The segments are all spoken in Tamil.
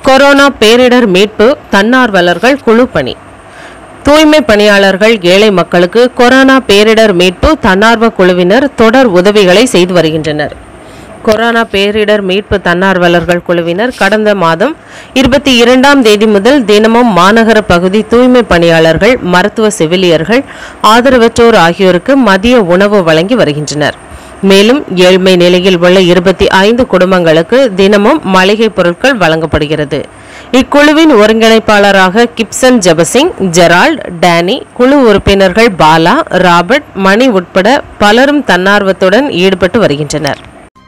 கொரோனா பேரிடர் மீட்பு தன்னார்வலர்கள் குழு பணி தூய்மை பணியாளர்கள் ஏழை மக்களுக்கு கொரோனா பேரிடர் மீட்பு தன்னார்வ குழுவினர் தொடர் உதவிகளை செய்து வருகின்றனர் கொரோனா பேரிடர் மீட்பு தன்னார்வலர்கள் குழுவினர் கடந்த மாதம் இருபத்தி இரண்டாம் தேதி முதல் தினமும் மாநகர பகுதி தூய்மை பணியாளர்கள் மருத்துவ செவிலியர்கள் ஆதரவற்றோர் ஆகியோருக்கு மதிய உணவு வழங்கி வருகின்றனர் மேலும் ஏழ்மை நிலையில் உள்ள இருபத்தி ஐந்து குடும்பங்களுக்கு தினமும் மளிகை பொருட்கள் வழங்கப்படுகிறது இக்குழுவின் ஒருங்கிணைப்பாளராக கிப்சன் ஜெபசிங் ஜெரால்ட் டேனி குழு உறுப்பினர்கள் பாலா ராபர்ட் மணி உட்பட பலரும் தன்னார்வத்துடன் ஈடுபட்டு வருகின்றனர்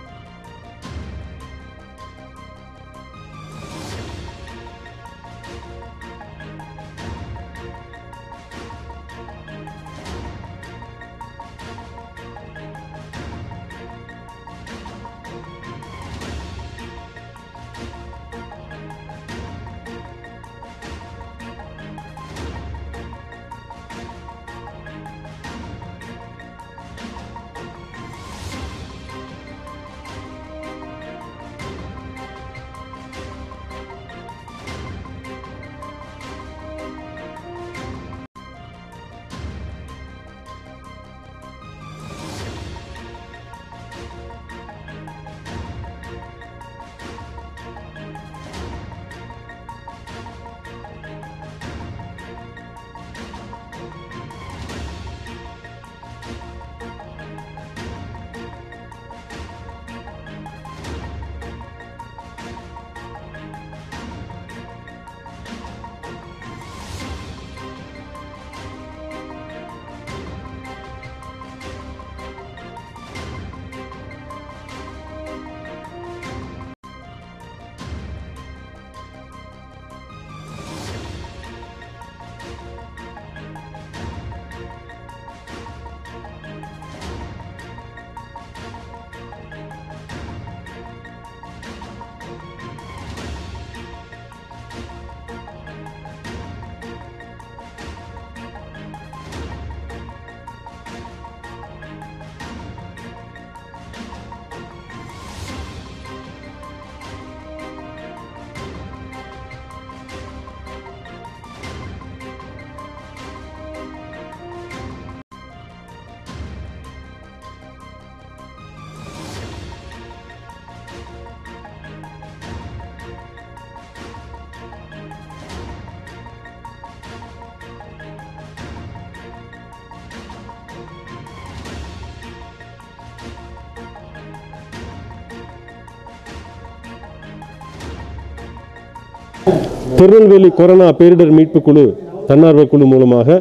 திருநெல்வேலி கொரோனா பேரிடர் மீட்பு குழு தன்னார்வ குழு மூலமாக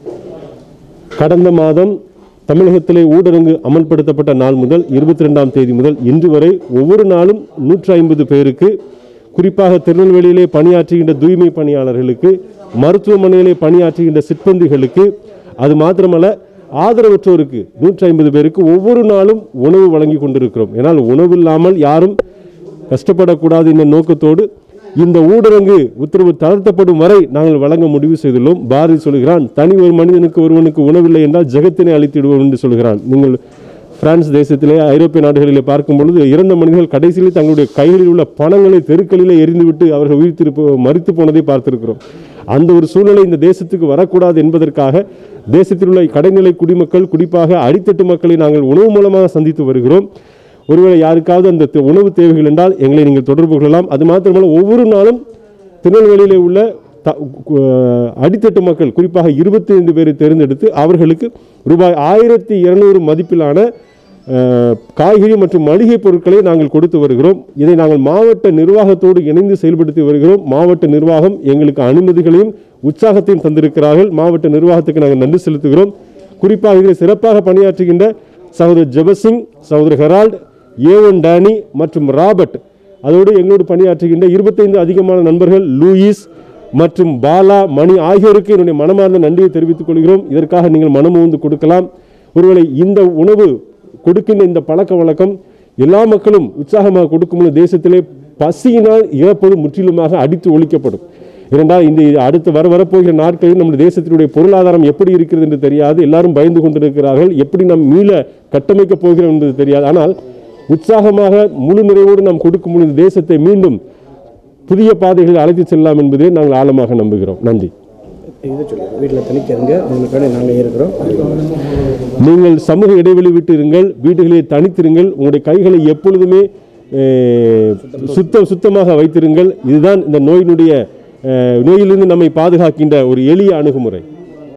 கடந்த மாதம் தமிழகத்திலே ஊரடங்கு அமல்படுத்தப்பட்ட நாள் முதல் இருபத்தி ரெண்டாம் தேதி முதல் இன்று வரை ஒவ்வொரு நாளும் நூற்றி ஐம்பது பேருக்கு குறிப்பாக திருநெல்வேலியிலே பணியாற்றுகின்ற தூய்மை பணியாளர்களுக்கு மருத்துவமனையிலே பணியாற்றுகின்ற சிற்பந்திகளுக்கு அது மாத்திரமல்ல ஆதரவற்றோருக்கு நூற்றி ஐம்பது பேருக்கு ஒவ்வொரு நாளும் உணவு வழங்கி கொண்டிருக்கிறோம் ஏன்னால் உணவு இல்லாமல் யாரும் கஷ்டப்படக்கூடாது என்ற நோக்கத்தோடு இந்த ஊரடங்கு உத்தரவு தளர்த்தப்படும் வரை நாங்கள் வழங்க முடிவு செய்துள்ளோம் பாரதி சொல்கிறான் தனி ஒரு மனிதனுக்கு ஒருவனுக்கு உணவில்லை என்றால் ஜெகத்தினை அழித்திடுவோம் என்று சொல்கிறான் நீங்கள் பிரான்ஸ் தேசத்திலே ஐரோப்பிய நாடுகளிலே பார்க்கும் பொழுது இறந்த மனிதர்கள் கடைசியிலே தங்களுடைய கைகளில் உள்ள பணங்களை தெருக்களிலே எரிந்துவிட்டு அவர்கள் உயிர்த்திருப்ப மறித்து போனதை பார்த்திருக்கிறோம் அந்த ஒரு சூழ்நிலை இந்த தேசத்துக்கு வரக்கூடாது என்பதற்காக தேசத்தில் உள்ள கடைநிலை குடிமக்கள் குறிப்பாக அடித்தட்டு மக்களை நாங்கள் உணவு மூலமாக சந்தித்து வருகிறோம் ஒருவேளை யாருக்காவது அந்த தே- உணவு தேவைகள் என்றால் எங்களை நீங்கள் தொடர்பு கொள்ளலாம் அது மாத்திரமல்ல ஒவ்வொரு நாளும் திருநெல்வேலியிலே உள்ள த- கு- அடித்தட்டு மக்கள் குறிப்பாக இருபத்தி ஐந்து பேரை தேர்ந்தெடுத்து அவர்களுக்கு ரூபாய் ஆயிரத்தி இருநூறு மதிப்பிலான அஹ், காய்கறி மற்றும் மளிகை பொருட்களை நாங்கள் கொடுத்து வருகிறோம் இதை நாங்கள் மாவட்ட நிர்வாகத்தோடு இணைந்து செயல்படுத்தி வருகிறோம் மாவட்ட நிர்வாகம் எங்களுக்கு அனுமதிகளையும் உற்சாகத்தையும் தந்திருக்கிறார்கள் மாவட்ட நிர்வாகத்துக்கு நாங்கள் நன்றி செலுத்துகிறோம் குறிப்பாக இதில் சிறப்பாக பணியாற்றுகின்ற சகோதரர் ஜெபசிங் சகோதரர் ஹெரால்ட் ஏவன் டேனி மற்றும் ராபர்ட் அதோடு எங்களோடு பணியாற்றுகின்ற இருபத்தைந்து அதிகமான நண்பர்கள் லூயிஸ் மற்றும் பாலா மணி ஆகியோருக்கு என்னுடைய மனமார்ந்த நன்றியை தெரிவித்துக் கொள்கிறோம் இதற்காக நீங்கள் மனமுந்து கொடுக்கலாம் ஒருவேளை இந்த உணவு கொடுக்கின்ற இந்த பழக்க வழக்கம் எல்லா மக்களும் உற்சாகமாக கொடுக்கும்போது தேசத்திலே பசியினால் இறப்பது முற்றிலுமாக அடித்து ஒழிக்கப்படும் இரண்டால் இந்த அடுத்து வர வரப்போகிற நாட்களில் நம்முடைய தேசத்தினுடைய பொருளாதாரம் எப்படி இருக்கிறது என்று தெரியாது எல்லாரும் பயந்து கொண்டிருக்கிறார்கள் எப்படி நாம் மீள கட்டமைக்கப் போகிறோம் என்பது தெரியாது ஆனால் உற்சாகமாக முழு நிறைவோடு நாம் கொடுக்கும் பொழுது தேசத்தை மீண்டும் புதிய பாதைகளில் அழைத்து செல்லலாம் என்பதை நாங்கள் ஆழமாக நம்புகிறோம் நன்றி இதை சொல்லுங்கள் வீட்டில் தனிக்கிறங்க உங்களுக்கான நாங்கள் இருக்கிறோம் நீங்கள் சமூக இடைவெளி விட்டு இருங்கள் வீடுகளில் தனித்திருங்கள் உங்களுடைய கைகளை எப்பொழுதுமே அஹ், சுத்தம் சுத்தமாக வைத்திருங்கள் இதுதான் இந்த நோயினுடைய அஹ், நோயிலிருந்து நம்மை பாதுகாக்கின்ற ஒரு எளிய அணுகுமுறை